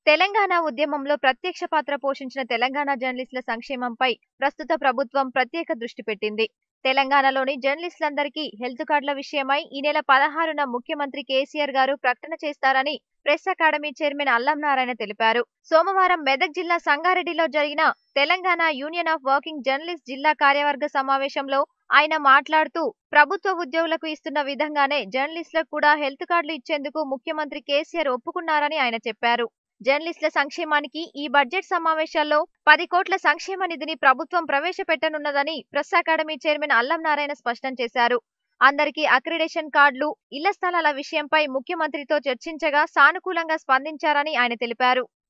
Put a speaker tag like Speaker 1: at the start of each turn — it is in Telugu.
Speaker 1: తెలంగాణ ఉద్యమంలో ప్రత్యక్ష పాత్ర పోషించిన తెలంగాణ జర్నలిస్టుల సంక్షేమంపై ప్రస్తుత ప్రభుత్వం ప్రత్యేక దృష్టి పెట్టింది తెలంగాణలోని జర్నలిస్టులందరికీ హెల్త్ కార్డుల విషయమై ఈ నెల పదహారున ముఖ్యమంత్రి కేసీఆర్ గారు ప్రకటన చేస్తారని ప్రెస్ అకాడమీ చైర్మన్ అల్లం నారాయణ తెలిపారు సోమవారం మెదక్ జిల్లా సంగారెడ్డిలో జరిగిన Telangana union of working journalist జిల్లా కార్యవర్గ సమావేశంలో ఆయన మాట్లాడుతూ ప్రభుత్వ ఉద్యోగులకు ఇస్తున్న విధంగానే జర్నలిస్టులకు కూడా హెల్త్ కార్డులు ఇచ్చేందుకు ముఖ్యమంత్రి కేసీఆర్ ఒప్పుకున్నారని ఆయన చెప్పారు జర్నలిస్టుల సంక్షేమానికి ఈ బడ్జెట్ సమావేశాల్లో పది కోట్ల సంక్షేమ నిధిని ప్రభుత్వం ప్రవేశపెట్టనున్నదని ప్రెస్ అకాడమీ చైర్మన్ అల్లం నారాయణ స్పష్టం చేశారు అందరికీ అక్రిడేషన్ కార్డులు ఇళ్ల స్థలాల విషయంపై ముఖ్యమంత్రితో చర్చించగా సానుకూలంగా స్పందించారని ఆయన తెలిపారు